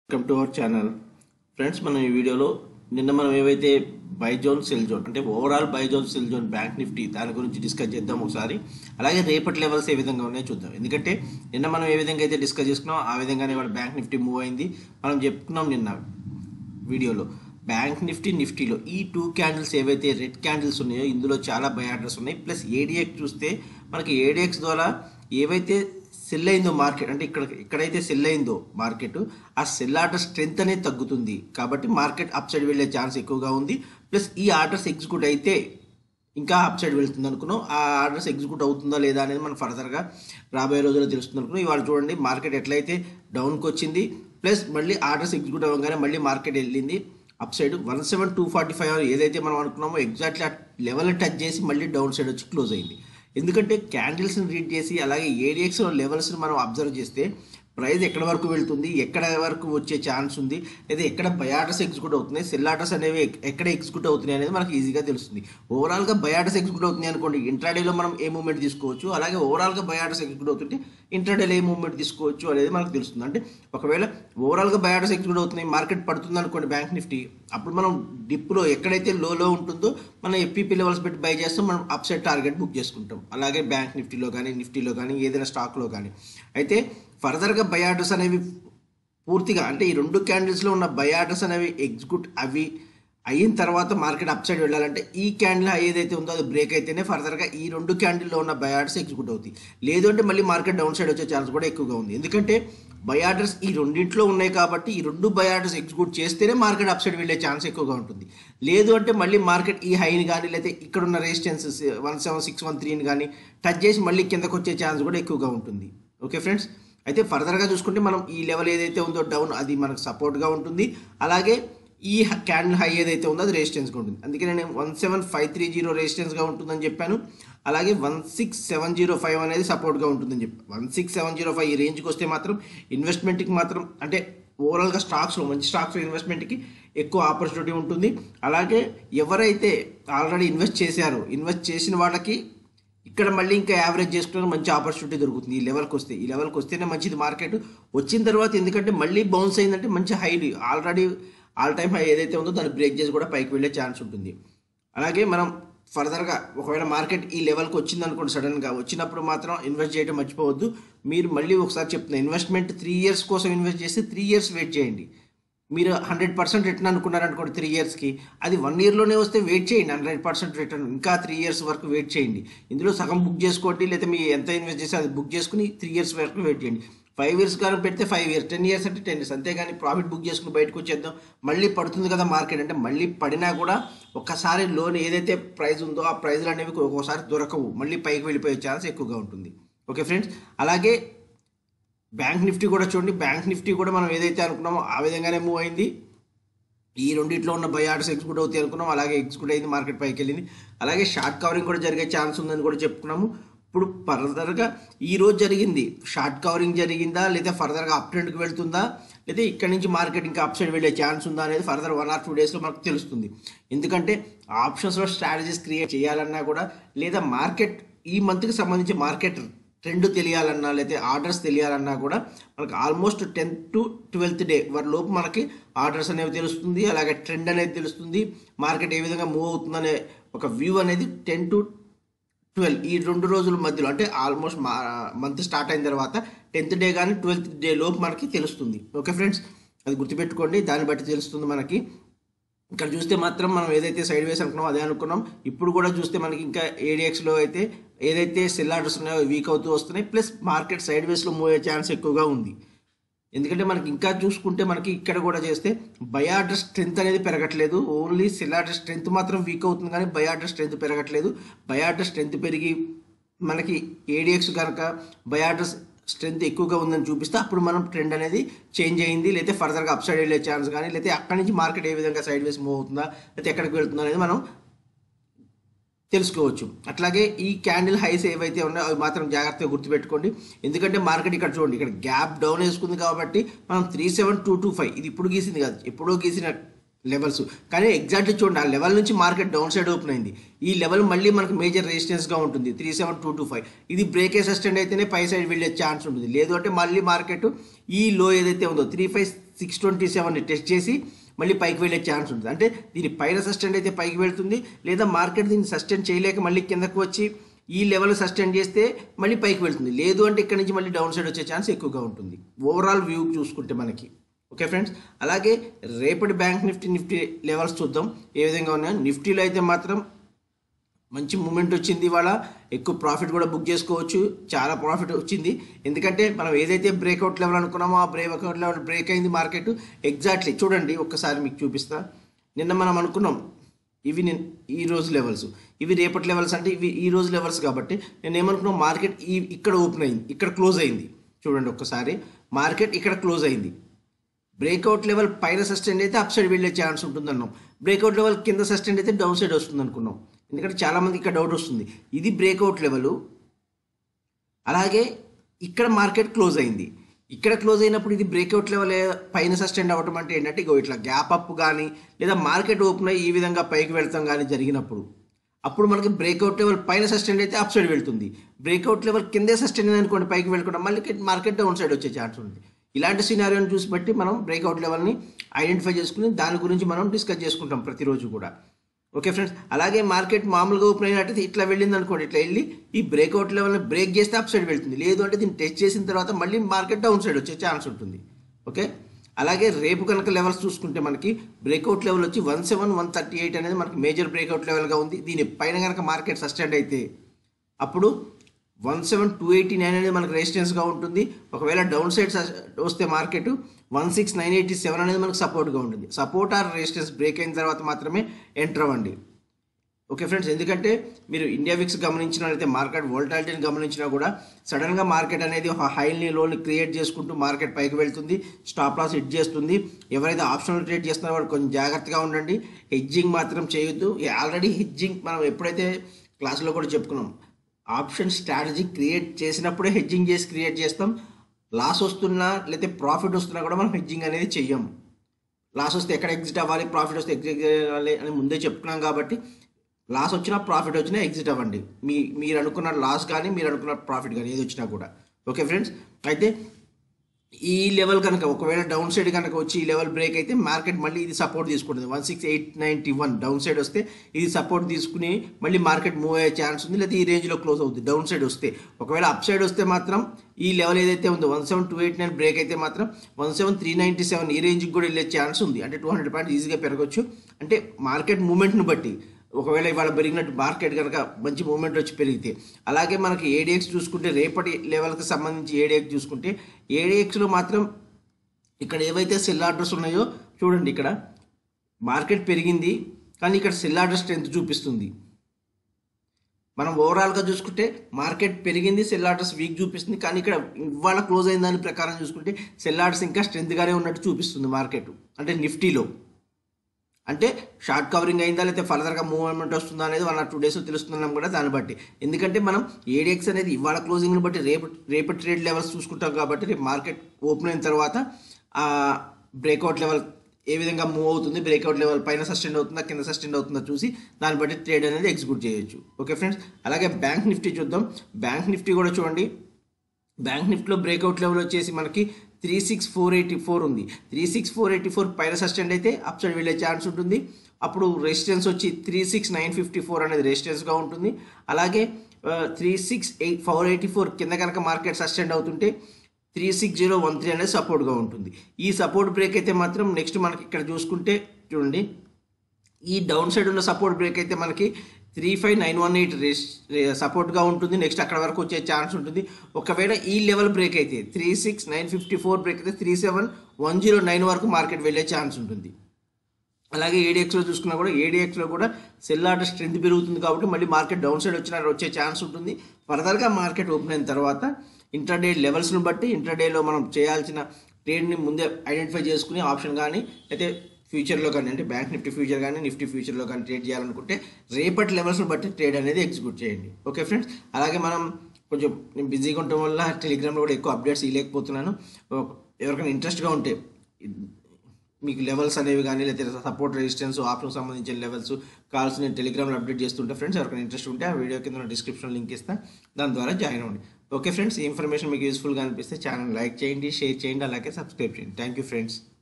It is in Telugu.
welcome to our channel friends మనం ఈ వీడియోలో నిన్న మనం ఏవైతే బైజోన్ సెల్ జోన్ అంటే overall buy zone sell zone bank Nifty దాని గురించి డిస్కస్ చేద్దాం ఒకసారి అలాగే రేపటి లెవెల్స్ ఏ విధంగా ఉన్నాయో చూద్దాం ఎందుకంటే నిన్న మనం ఏ విధంగా అయితే డిస్కస్ చేసుకున్నాం ఆ విధంగానే ఇవాళ బ్యాంక్ నిఫ్టీ మూవ్ అయింది మనం చెప్పుకున్నాం నిన్న వీడియోలో బ్యాంక్ నిఫ్టీ నిఫ్టీలో ఈ టూ క్యాండిల్స్ ఏవైతే రెడ్ క్యాండిల్స్ ఉన్నాయో ఇందులో చాలా బై ఆర్డర్స్ ఉన్నాయి ప్లస్ ఏడిఎక్స్ చూస్తే మనకి ఏడిఎక్స్ ద్వారా ఏవైతే సెల్ అయిందో మార్కెట్ అంటే ఇక్కడ ఎక్కడైతే సెల్ అయిందో మార్కెట్ ఆ సెల్ ఆర్డర్ స్ట్రెంత్ అనేది తగ్గుతుంది కాబట్టి మార్కెట్ అప్ సైడ్ వెళ్ళే ఛాన్స్ ఎక్కువగా ఉంది ప్లస్ ఈ ఆర్డర్స్ ఎగ్జిక్యూట్ అయితే ఇంకా అప్ సైడ్ వెళ్తుంది అనుకున్నాం ఆ ఆర్డర్స్ ఎగ్జిక్యూట్ అవుతుందా లేదా అనేది మనం ఫర్దర్గా రాబోయే రోజుల్లో తెలుస్తుంది అనుకున్నాం ఇవాళ చూడండి మార్కెట్ ఎట్లయితే డౌన్కి వచ్చింది ప్లస్ మళ్ళీ ఆర్డర్స్ ఎగ్జిక్యూట్ అవ్వగానే మళ్ళీ మార్కెట్ వెళ్ళింది upside one seven two forty five ఏదైతే మనం అనుకున్నామో ఎగ్జాక్ట్లీ ఆ లెవెల్ టచ్ చేసి మళ్ళీ డౌన్ సైడ్ వచ్చి క్లోజ్ అయింది ఎందుకంటే క్యాండిల్స్ని రీడ్ చేసి అలాగే ఏడిఎక్స్ లెవెల్స్ని మనం అబ్జర్వ్ చేస్తే ప్రైస్ ఎక్కడ వరకు వెళ్తుంది ఎక్కడ వరకు వచ్చే ఛాన్స్ ఉంది లేదా ఎక్కడ బయాటస్ ఎగ్జిక్యూట్ అవుతున్నాయి సెల్ ఆర్డర్స్ అనేవి ఎక్- ఎక్కడ ఎగ్జిక్యూట్ అవుతున్నాయి అనేది మనకి ఈజీగా తెలుస్తుంది ఓవరాల్గా బయాటస్ ఎగ్జిక్యూట్ అవుతున్నాయి అనుకోండి ఇంట్రాడేలో మనం ఏ మూవ్మెంట్ తీసుకోవచ్చు అలాగే ఓవరాల్గా బయాటస్ ఎగ్జిక్యూట్ అవుతుంటే ఇంట్రాడేలో ఏ మూవ్మెంట్ తీసుకోవచ్చు అనేది మనకు తెలుస్తుంది అంటే ఒకవేళ ఓవరాల్గా బయాటస్ ఎగ్జిక్యూట్ అవుతున్నాయి మార్కెట్ పడుతుంది అనుకోండి బ్యాంక్ నిఫ్టీ అప్పుడు మనం డిప్లో ఎక్కడైతే లోలో ఉంటుందో మనం ఎఫ్పీపీ లెవెల్స్ పెట్టి బై చేస్తాం మనం అప్ సైడ్ టార్గెట్ బుక్ చేసుకుంటాం అలాగే బ్యాంక్ నిఫ్టీలో కానీ నిఫ్టీలో కానీ ఏదైనా స్టాక్లో కానీ అయితే ఫర్దర్గా బై ఆర్డర్స్ అనేవి పూర్తిగా అంటే ఈ రెండు క్యాండిల్స్లో ఉన్న బై ఆర్డర్స్ అనేవి ఎగ్జిక్యూట్ అవి అయిన తర్వాత మార్కెట్ అప్ సైడ్ వెళ్ళాలంటే ఈ క్యాండిల్ ఏదైతే ఉందో అది బ్రేక్ అయితేనే ఫర్దర్గా ఈ రెండు క్యాండిల్లో ఉన్న బై ఆర్డర్స్ ఎగ్జిక్యూట్ అవుతాయి లేదు అంటే మళ్ళీ మార్కెట్ డౌన్ సైడ్ వచ్చే ఛాన్స్ కూడా ఎక్కువగా ఉంది ఎందుకంటే బై ఆర్డర్స్ ఈ రెండింటిలో ఉన్నాయి కాబట్టి ఈ రెండు బై ఆర్డర్స్ ఎగ్జిక్యూట్ చేస్తేనే మార్కెట్ అప్ సైడ్ వెళ్ళే ఛాన్స్ ఎక్కువగా ఉంటుంది లేదు అంటే మళ్ళీ మార్కెట్ ఈ హైని కానీ లేకపోతే ఇక్కడ ఉన్న resistances one seven six one త్రీని కానీ టచ్ చేసి మళ్ళీ కిందకు వచ్చే ఛాన్స్ కూడా ఎక్కువగా ఉంటుంది ఓకే ఫ్రెండ్స్ అయితే ఫర్దర్గా చూసుకుంటే మనం ఈ లెవెల్ ఏదైతే ఉందో డౌన్ అది మనకు సపోర్ట్గా ఉంటుంది అలాగే ఈ క్యాండిల్ హై ఏదైతే ఉందో అది రెసిస్టెన్స్గా ఉంటుంది అందుకే నేను one seven five three zero రెసిస్టెన్స్గా ఉంటుందని చెప్పాను అలాగే one six seven zero five అనేది సపోర్ట్గా ఉంటుందని చెప్పి one six seven zero five ఈ రేంజ్కి వస్తే మాత్రం ఇన్వెస్ట్మెంట్కి మాత్రం అంటే ఓవరాల్గా స్టాక్స్లో మంచి స్టాక్స్లో ఇన్వెస్ట్మెంట్కి ఎక్కువ ఆపర్చునిటీ ఉంటుంది అలాగే ఎవరైతే ఆల్రెడీ ఇన్వెస్ట్ చేశారో ఇన్వెస్ట్ చేసిన వాళ్ళకి ఇక్కడ మళ్ళీ ఇంకా యావరేజ్ చేసుకోవడానికి మంచి ఆపర్చునిటీ దొరుకుతుంది ఈ లెవెల్కి వస్తే ఈ లెవెల్కి వస్తేనే మంచిది మార్కెట్ వచ్చిన తర్వాత ఎందుకంటే మళ్ళీ బౌన్స్ అయిందంటే మంచి high already all time high ఏదైతే ఉందో దాన్ని బ్రేక్ చేసి కూడా పైకి వెళ్ళే ఛాన్స్ ఉంటుంది అలాగే మనం ఫర్దర్గా ఒకవేళ మార్కెట్ ఈ లెవెల్కి వచ్చింది అనుకోండి సడన్గా వచ్చినప్పుడు మాత్రం ఇన్వెస్ట్ చేయడం మర్చిపోవద్దు మీరు మళ్ళీ ఒకసారి చెప్తున్నా ఇన్వెస్ట్మెంట్ త్రీ ఇయర్స్ కోసం ఇన్వెస్ట్ చేస్తే త్రీ ఇయర్స్ వెయిట్ చేయండి మీరు హండ్రెడ్ పర్సెంట్ రిటర్న్ అనుకున్నారనుకోండి త్రీ ఇయర్స్కి అది వన్ ఇయర్లోనే వస్తే వెయిట్ చేయండి హండ్రెడ్ పర్సెంట్ రిటర్న్ ఇంకా త్రీ ఇయర్స్ వరకు వెయిట్ చేయండి ఇందులో సగం బుక్ చేసుకోండి లేదా మీ ఎంత ఇన్వెస్ట్ చేస్తే అది బుక్ చేసుకుని త్రీ ఇయర్స్ వరకు వెయిట్ చేయండి ఫైవ్ ఇయర్స్ కానీ పెడితే ఫైవ్ ఇయర్స్ టెన్ ఇయర్స్ అంటే టెన్ ఇయర్స్ అంతేగాని ప్రాఫిట్ బుక్ చేసుకుని బయటకు వచ్చేద్దాం మళ్ళీ పడుతుంది కదా మార్కెట్ అంటే మళ్ళీ పడినా కూడా ఒక్కసారి లోన్ ఏదైతే ప్రైస్ ఉందో ఆ ప్రైజ్లు అనేవి ఒక్కోసారి దొరకవు మళ్ళీ పైకి వెళ్ళిపోయే ఛాన్స్ ఎక్కువగా ఉంటుంది ఓకే ఫ్రెండ్స్ అలాగే బ్యాంక్ నిఫ్టీ కూడా చూడండి బ్యాంక్ నిఫ్టీ కూడా మనం ఏదైతే అనుకున్నామో ఆ విధంగానే మూవ్ అయింది ఈ రెండిట్లో ఉన్న బై ఆర్డర్స్ ఎగ్జిక్యూట్ అవుతాయి అనుకున్నాం అలాగే ఎగ్జిక్యూట్ అయింది మార్కెట్ పైకి వెళ్ళింది అలాగే షార్ట్ కవరింగ్ కూడా జరిగే ఛాన్స్ ఉందని కూడా చెప్పుకున్నాము ఇప్పుడు ఫర్దర్గా ఈ రోజు జరిగింది షార్ట్ కవరింగ్ జరిగిందా లేదా ఫర్దర్గా అప్ ట్రెండ్కి వెళ్తుందా లేదా ఇక్కడ నుంచి మార్కెట్ ఇంకా అప్ సైడ్ వెళ్ళే ఛాన్స్ ఉందా అనేది ఫర్దర్ వన్ ఆర్ టూ డేస్లో మనకు తెలుస్తుంది ఎందుకంటే ఆప్షన్స్లో స్ట్రాటజీస్ క్రియేట్ చేయాలన్నా కూడా లేదా మార్కెట్ ఈ మంత్కి సంబంధించి మార్కెట్ ట్రెండ్ తెలియాలన్నా లేకపోతే ఆర్డర్స్ తెలియాలన్నా కూడా మనకు almost tenth to twelfth day వారి లోపు మనకి ఆర్డర్స్ అనేవి తెలుస్తుంది అలాగే ట్రెండ్ అనేది తెలుస్తుంది మార్కెట్ ఏ విధంగా మూవ్ అవుతుందనే ఒక వ్యూ అనేది టెన్ టు ట్వెల్వ్ ఈ రెండు రోజుల మధ్యలో అంటే ఆల్మోస్ట్ మా మంత్ స్టార్ట్ అయిన తర్వాత టెన్త్ డే కానీ ట్వెల్త్ డే లోపు మనకి తెలుస్తుంది ఓకే ఫ్రెండ్స్ అది గుర్తుపెట్టుకోండి దాన్ని బట్టి తెలుస్తుంది మనకి ఇక్కడ చూస్తే మాత్రం మనం ఏదైతే సైడ్ వేస్ అనుకున్నామో అదే అనుకున్నాం ఇప్పుడు కూడా చూస్తే మనకి ఇంకా ఏడిఎక్స్లో అయితే ఏదైతే సెల్ ఆర్డర్స్ ఉన్నాయో వీక్ అవుతూ వస్తున్నాయి ప్లస్ మార్కెట్ సైడ్ వేస్లో మూవ్ అయ్యే ఛాన్స్ ఎక్కువగా ఉంది ఎందుకంటే మనకి ఇంకా చూసుకుంటే మనకి ఇక్కడ కూడా చేస్తే బయార్డర్ స్ట్రెంత్ అనేది పెరగట్లేదు ఓన్లీ సెల్ ఆర్డర్ స్ట్రెంత్ మాత్రం వీక్ అవుతుంది కానీ బయార్డర్ స్ట్రెంత్ పెరగట్లేదు బయార్డర్ స్ట్రెంత్ పెరిగి మనకి ఏడిఎక్స్ కనుక బయార్డర్ స్ట్రెంత్ ఎక్కువగా ఉందని చూపిస్తే అప్పుడు మనం ట్రెండ్ అనేది చేంజ్ అయింది లేకపోతే ఫర్దర్గా అప్ సైడ్ వెళ్ళే ఛాన్స్ కానీ లేకపోతే అక్కడి నుంచి మార్కెట్ ఏ విధంగా సైడ్ వేస్ మూవ్ అవుతుందా లేకపోతే ఎక్కడికి వెళ్తుందా అనేది మనం తెలుసుకోవచ్చు అట్లాగే ఈ క్యాండిల్ హైస్ ఏవైతే ఉన్నాయో అవి మాత్రం జాగ్రత్తగా గుర్తుపెట్టుకోండి ఎందుకంటే మార్కెట్ ఇక్కడ చూడండి ఇక్కడ గ్యాప్ డౌన్ వేసుకుంది కాబట్టి మనం three seven two two five ఇది ఇప్పుడు గీసింది కాదు ఎప్పుడో గీసిన లెవెల్స్ కానీ ఎగ్జాక్ట్లీ చూడండి ఆ లెవెల్ నుంచి మార్కెట్ డౌన్ సైడ్ ఓపెన్ అయింది ఈ లెవెల్ మళ్ళీ మనకు మేజర్ రెసిస్టెన్స్గా ఉంటుంది three seven two two five ఇది బ్రేక్ సస్టెండ్ అయితేనే పై సైడ్ వెళ్ళే ఛాన్స్ ఉంటుంది లేదు అంటే మళ్ళీ మార్కెట్ ఈ లో ఏదైతే ఉందో త్రీ ఫైవ్ సిక్స్ ట్వంటీ సెవెన్ని టెస్ట్ చేసి మళ్ళీ పైకి వెళ్ళే ఛాన్స్ ఉంటుంది అంటే దీని పైన సస్టెండ్ అయితే పైకి వెళ్తుంది లేదా మార్కెట్ దీన్ని సస్టెండ్ చేయలేక మళ్ళీ కిందకు వచ్చి ఈ లెవెల్ సస్టైన్ చేస్తే మళ్ళీ పైకి వెళ్తుంది లేదు అంటే ఇక్కడ నుంచి మళ్ళీ డౌన్ సైడ్ వచ్చే ఛాన్స్ ఎక్కువగా ఉంటుంది ఓవరాల్ వ్యూ చూసుకుంటే మనకి ఓకే ఫ్రెండ్స్ అలాగే రేపటి బ్యాంక్ నిఫ్టీ నిఫ్టీ లెవెల్స్ చూద్దాం ఏ విధంగా ఉన్నాయో నిఫ్టీలో అయితే మాత్రం మంచి మూమెంట్ వచ్చింది ఇవాళ ఎక్కువ ప్రాఫిట్ కూడా బుక్ చేసుకోవచ్చు చాలా ప్రాఫిట్ వచ్చింది ఎందుకంటే మనం ఏదైతే బ్రేక్అవుట్ లెవెల్ అనుకున్నామో ఆ బ్రేక్అవుట్ లెవెల్ బ్రేక్ అయింది మార్కెట్ ఎగ్జాక్ట్లీ చూడండి ఒక్కసారి మీకు చూపిస్తా నిన్న మనం అనుకున్నాం ఇవి నేను ఈ రోజు లెవెల్స్ ఇవి రేపటి లెవెల్స్ అంటే ఇవి ఈ రోజు లెవెల్స్ కాబట్టి నేను ఏమనుకున్నాం మార్కెట్ ఈ ఇక్కడ ఓపెన్ అయింది ఇక్కడ క్లోజ్ అయింది చూడండి ఒక్కసారి మార్కెట్ ఇక్కడ క్లోజ్ అయింది బ్రేక్అవుట్ లెవెల్ పైన సస్టెండ్ అయితే అప్ సైడ్ వెళ్ళే ఛాన్స్ ఉంటుంది అన్నాం బ్రేక్అవుట్ లెవెల్ కింద సస్టెండ్ అయితే డౌన్ సైడ్ వస్తుంది అనుకున్నాం ఎందుకంటే చాలా మందికి ఇక్కడ డౌట్ వస్తుంది ఇది బ్రేక్అవుట్ లెవెల్ అలాగే ఇక్కడ మార్కెట్ క్లోజ్ అయింది ఇక్కడ క్లోజ్ అయినప్పుడు ఇది బ్రేక్అవుట్ లెవెల్ పైన సస్టెండ్ అవ్వటం అంటే ఏంటంటే ఇగో ఇట్లా గ్యాప్ అప్ కానీ లేదా మార్కెట్ ఓపెన్ అయ్యి ఈ విధంగా పైకి వెళ్తాం కానీ జరిగినప్పుడు అప్పుడు మనకి బ్రేక్అవుట్ లెవెల్ పైన సస్టెండ్ అయితే అప్ సైడ్ వెళ్తుంది బ్రేక్అవుట్ లెవెల్ కిందే సస్టెండ్ అనుకోండి పైకి వెళ్ళకుండా మళ్ళీ మార్కెట్ డౌన్ సైడ్ వచ్చే ఛాన్స్ ఉంది ఇలాంటి సినారియోని చూసి బట్టి మనం బ్రేక్అవుట్ లెవెల్ని ఐడెంటిఫై చేసుకుని దాని గురించి మనం డిస్కస్ చేసుకుంటాం ప్రతిరోజు కూడా ఓకే ఫ్రెండ్స్ అలాగే మార్కెట్ మామూలుగా ఓపెన్ అయినట్టయితే ఇట్లా వెళ్ళింది అనుకోండి ఇట్లా వెళ్ళి ఈ బ్రేక్అవుట్ లెవెల్ని బ్రేక్ చేస్తే అప్ సైడ్ వెళ్తుంది లేదు అంటే దీన్ని టెస్ట్ చేసిన తర్వాత మళ్ళీ మార్కెట్ డౌన్ సైడ్ వచ్చే ఛాన్స్ ఉంటుంది ఓకే అలాగే రేపు కనుక లెవెల్స్ చూసుకుంటే మనకి బ్రేక్అవుట్ లెవెల్ వచ్చి one seven one thirty eight అనేది మనకి మేజర్ బ్రేక్అవుట్ లెవెల్గా ఉంది దీని పైన కనుక మార్కెట్ సస్టెండ్ అయితే అప్పుడు one seven two eighty nine అనేది మనకు రెసిస్టెన్స్గా ఉంటుంది ఒకవేళ డౌన్ సైడ్ వస్తే market one six nine eighty seven అనేది మనకు సపోర్ట్గా ఉంటుంది సపోర్ట్ ఆర్ రెసిస్టెన్స్ బ్రేక్ అయిన తర్వాత మాత్రమే ఎంటర్ అవ్వండి ఓకే ఫ్రెండ్స్ ఎందుకంటే మీరు ఇండియా విక్స్ గమనించినట్లయితే మార్కెట్ వోల్టాలిటీని గమనించినా కూడా సడన్గా మార్కెట్ అనేది ఒక హైని లోని క్రియేట్ చేసుకుంటూ మార్కెట్ పైకి వెళ్తుంది స్టాప్ లాస్ హిట్ చేస్తుంది ఎవరైతే ఆప్షనల్ ట్రేడ్ చేస్తున్నారో వాళ్ళు కొంచెం జాగ్రత్తగా ఉండండి హెడ్జింగ్ మాత్రం చేయొద్దు ఆల్రెడీ హెడ్జింగ్ మనం ఎప్పుడైతే క్లాస్లో కూడా చెప్పుకున్నాం ఆప్షన్ స్ట్రాటజీ క్రియేట్ చేసినప్పుడే హెడ్జింగ్ చేసి క్రియేట్ చేస్తాం లాస్ వస్తున్నా లేకపోతే ప్రాఫిట్ వస్తున్నా కూడా మనం హెడ్జింగ్ అనేది చెయ్యం లాస్ వస్తే ఎక్కడ ఎగ్జిట్ అవ్వాలి ప్రాఫిట్ వస్తే ఎగ్జిట్ అవ్వాలి అని ముందే చెప్పుకున్నాం కాబట్టి లాస్ వచ్చినా ప్రాఫిట్ వచ్చినా ఎగ్జిట్ అవ్వండి మీ మీరు అనుకున్న లాస్ కానీ మీరు అనుకున్న ప్రాఫిట్ కానీ ఏది వచ్చినా కూడా ఓకే ఫ్రెండ్స్ అయితే ఈ లెవెల్ కనుక ఒకవేళ డౌన్ సైడ్ కనుక వచ్చి ఈ లెవెల్ బ్రేక్ అయితే మార్కెట్ మళ్ళీ ఇది సపోర్ట్ తీసుకుంటుంది one six eight ninety one downside వస్తే ఇది సపోర్ట్ తీసుకుని మళ్ళీ మార్కెట్ మూవ్ అయ్యే ఛాన్స్ ఉంది లేదా ఈ రేంజ్లో క్లోజ్ అవుతుంది డౌన్ సైడ్ వస్తే ఒకవేళ అప్ సైడ్ వస్తే మాత్రం ఈ లెవెల్ ఏదైతే ఉందో one seven two eight nine break అయితే మాత్రం one seven three ninety seven ఈ రేంజ్కి కూడా వెళ్ళే ఛాన్స్ ఉంది అంటే టూ హండ్రెడ్ పాయింట్ ఈజీగా పెరగచ్చు అంటే మార్కెట్ మూమెంట్ని బట్టి ఒకవేళ ఇవాళ పెరిగినట్టు మార్కెట్ కనుక మంచి మూమెంట్ వచ్చి పెరిగితే అలాగే మనకి ఏడిఎక్స్ చూసుకుంటే రేపటి లెవెల్కి సంబంధించి ఏడిఎక్స్ చూసుకుంటే ఏడిఎక్స్లో మాత్రం ఇక్కడ ఏవైతే సెల్ ఆర్డర్స్ ఉన్నాయో చూడండి ఇక్కడ మార్కెట్ పెరిగింది కానీ ఇక్కడ సెల్ ఆర్డర్ స్ట్రెంత్ చూపిస్తుంది మనం ఓవరాల్గా చూసుకుంటే మార్కెట్ పెరిగింది సెల్ ఆర్డర్స్ వీక్ చూపిస్తుంది కానీ ఇక్కడ ఇవాళ క్లోజ్ అయిన దాని ప్రకారం చూసుకుంటే సెల్ ఆర్డర్స్ ఇంకా స్ట్రెంత్గానే ఉన్నట్టు చూపిస్తుంది మార్కెట్ అంటే నిఫ్టీలో అంటే షార్ట్ కవరింగ్ అయిందా లేకపోతే ఫర్దర్గా మూవ్మెంట్ వస్తుందా అనేది వన్ ఆర్ టూ డేస్ తెలుస్తున్నాం కూడా దాన్ని బట్టి ఎందుకంటే మనం ఏడిఎక్స్ అనేది ఇవాళ క్లోజింగ్ని బట్టి రేపు రేపు ట్రేడ్ లెవెల్స్ చూసుకుంటాం కాబట్టి రేపు మార్కెట్ ఓపెన్ అయిన తర్వాత ఆ బ్రేక్అవుట్ లెవెల్ ఏ విధంగా మూవ్ అవుతుంది బ్రేక్అవుట్ లెవెల్ పైన సస్టెండ్ అవుతుందా కింద సస్టెండ్ అవుతుందా చూసి దాన్ని బట్టి ట్రేడ్ అనేది ఎగ్జిక్యూట్ చేయొచ్చు ఓకే ఫ్రెండ్స్ అలాగే బ్యాంక్ నిఫ్టీ చూద్దాం బ్యాంక్ నిఫ్టీ కూడా చూడండి బ్యాంక్ నిఫ్టీలో బ్రేక్అవుట్ లెవెల్ వచ్చేసి మనకి three six four eighty four ఉంది three six four eighty four పైన సస్టెండ్ అయితే అప్ సైడ్ వెళ్ళే ఛాన్స్ ఉంటుంది అప్పుడు రెసిస్టెన్స్ వచ్చి three six nine fifty four అనేది రెసిస్టెన్స్గా ఉంటుంది అలాగే three six eight four eighty four కింద కనుక మార్కెట్ సస్టెండ్ అవుతుంటే three six zero one three అనేది సపోర్ట్గా ఉంటుంది ఈ సపోర్ట్ బ్రేక్ అయితే మాత్రం నెక్స్ట్ మనకి ఇక్కడ చూసుకుంటే చూడండి ఈ డౌన్ సైడ్ ఉన్న సపోర్ట్ బ్రేక్ అయితే మనకి three five nine one eight సపోర్ట్గా ఉంటుంది నెక్స్ట్ అక్కడ వరకు వచ్చే ఛాన్స్ ఉంటుంది ఒకవేళ ఈ లెవెల్ బ్రేక్ అయితే three six nine fifty four break అయితే three seven one zero nine వరకు మార్కెట్ వెళ్ళే ఛాన్స్ ఉంటుంది అలాగే ఏడిఎక్స్లో చూసుకున్నా కూడా ఏడిఎక్స్లో కూడా సెల్ ఆర్డర్ స్ట్రెంత్ పెరుగుతుంది కాబట్టి మళ్ళీ మార్కెట్ డౌన్ సైడ్ వచ్చిన వచ్చే ఛాన్స్ ఉంటుంది ఫర్దర్గా మార్కెట్ ఓపెన్ అయిన తర్వాత ఇంటర్డే లెవెల్స్ను బట్టి ఇంటర్డేలో మనం చేయాల్సిన ట్రేడ్ని ముందే ఐడెంటిఫై చేసుకుని ఆప్షన్ కానీ అయితే ఫ్యూచర్లో కానీ అంటే బ్యాంక్ నిఫ్టీ ఫ్యూచర్ కానీ నిఫ్టీ ఫ్యూచర్లో కానీ ట్రేడ్ చేయాలనుకుంటే రేపటి లెవెల్స్ని బట్టి ట్రేడ్ అనేది ఎగ్జిక్యూట్ చేయండి ఓకే ఫ్రెండ్స్ అలాగే మనం కొంచెం నేను బిజీగా ఉండటం వల్ల టెలిగ్రామ్లో కూడా ఎక్కువ అప్డేట్స్ ఇవ్వలేకపోతున్నాను ఎవరికైనా ఇంట్రెస్ట్గా ఉంటే మీకు లెవెల్స్ అనేవి కానీ లేకపోతే సపోర్ట్ రెసిస్టెన్స్ ఆప్షన్ సంబంధించిన లెవెల్స్ కాల్స్ నేను టెలిగ్రామ్లో అప్డేట్ చేస్తుంటే ఫ్రెండ్స్ ఎవరికైనా ఇంట్రెస్ట్ ఉంటే ఆ వీడియో కింద డిస్క్రిప్షన్ లింక్ ఇస్తాను దాని ద్వారా జాయిన్ అవ్వండి ఓకే ఫ్రెండ్స్ ఈ ఇన్ఫర్మేషన్ మీకు యూస్ఫుల్గా అనిపిస్తే ఛానల్ లైక్ చేయండి షేర్ చేయండి అలాగే సబ్స్క్రైబ్ చేయండి థ్యాంక్ యూ ఫ్రెండ్స్